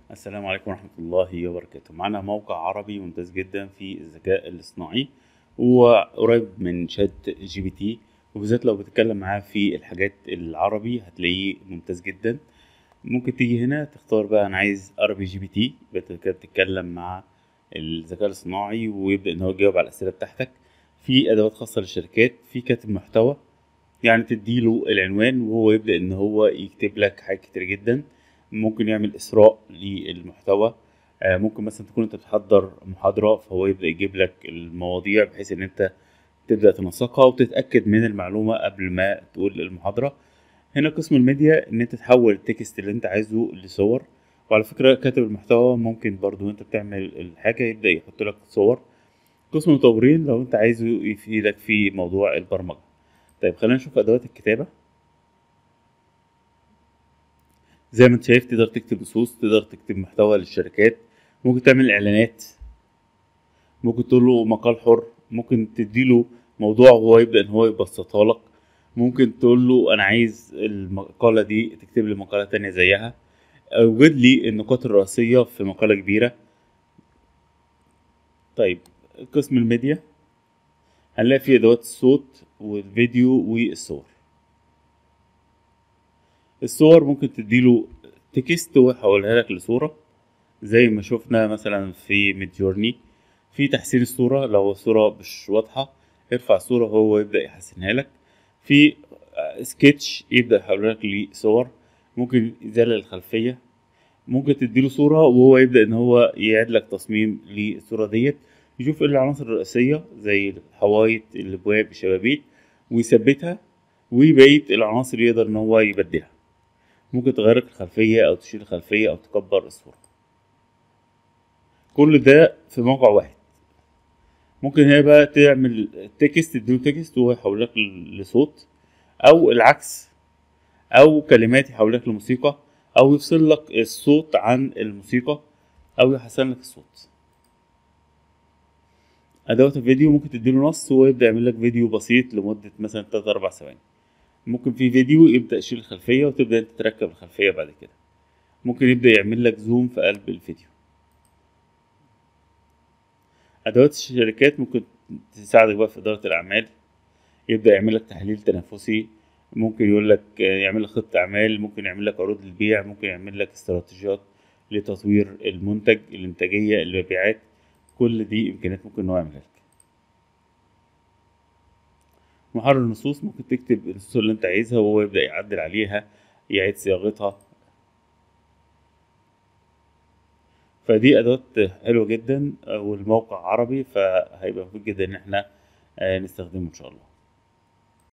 السلام عليكم ورحمة الله وبركاته معنا موقع عربي ممتاز جدا في الذكاء الاصطناعي وقريب من شات جي بي تي وبالذات لو بتتكلم معاه في الحاجات العربي هتلاقيه ممتاز جدا ممكن تيجي هنا تختار بقى انا عايز عربي جي بي تي كده تتكلم مع الذكاء الاصطناعي ويبدأ ان هو يجاوب على الاسئلة بتاعتك في ادوات خاصة للشركات في كاتب محتوى يعني تديله العنوان وهو يبدأ ان هو يكتب لك حاجات كتير جدا ممكن يعمل اسراء للمحتوى آه، ممكن مثلا تكون انت بتحضر محاضرة فهو يبدأ يجيب لك المواضيع بحيث ان انت تبدأ تنسقها وتتأكد من المعلومة قبل ما تقول المحاضرة هنا قسم الميديا ان انت تحول التكست اللي انت عايزه لصور وعلى فكرة كاتب المحتوى ممكن برضو انت بتعمل الحاجة يبدأ يحط لك صور قسم المطورين لو انت عايزه يفيدك في موضوع البرمجة طيب خلينا نشوف ادوات الكتابة زي ما انت شايف تقدر تكتب نصوص تقدر تكتب محتوى للشركات ممكن تعمل اعلانات ممكن تقول له مقال حر ممكن تديله موضوع وهو يبدأ ان هو يبسطها لك ممكن تقول له انا عايز المقالة دي تكتب لي مقالة تانية زيها اوجد لي النقاط الرئيسية في مقالة كبيرة طيب قسم الميديا هنلاقي فيه ادوات الصوت والفيديو والصور الصور ممكن تديله تكست ويحولها لك لصورة زي ما شفنا مثلا في ميدجورني في تحسين الصورة لو الصورة مش واضحة ارفع الصورة وهو يبدأ يحسنها لك في سكتش يبدأ يحولها لك لصور ممكن يزلل الخلفية ممكن تديله صورة وهو يبدأ إن هو يعيد لك تصميم للصورة ديت يشوف ايه العناصر الرئيسية زي الحوايط الأبواب الشبابيك ويثبتها وبقية العناصر يقدر إن هو يبدلها ممكن تغير الخلفية أو تشيل الخلفية أو تكبر الصورة كل ده في موقع واحد ممكن هنا بقى تعمل تكست تديله تكست وهو يحول لك لصوت أو العكس أو كلمات يحول لك لموسيقى أو يفصل لك الصوت عن الموسيقى أو يحسن لك الصوت أدوات الفيديو ممكن تديله نص وهو يبدأ يعمل لك فيديو بسيط لمدة مثلا تلات أربع ثواني ممكن في فيديو يبدأ يشيل الخلفية وتبدأ انت تركب الخلفية بعد كده ممكن يبدأ يعمل لك زوم في قلب الفيديو أدوات الشركات ممكن تساعدك بقى في إدارة الأعمال يبدأ يعمل لك تحليل تنافسي ممكن يقول لك يعمل لك خطة أعمال ممكن يعمل لك عروض للبيع ممكن يعمل لك استراتيجيات لتطوير المنتج الإنتاجية المبيعات كل دي إمكانيات ممكن إن هو يعملها لك محرر النصوص ممكن تكتب النصوص اللي انت عايزها وهو يبدأ يعدل عليها يعيد صياغتها فدي ادوات حلوه جدا والموقع عربي فهيبقى مفيد جدا ان احنا نستخدمه ان شاء الله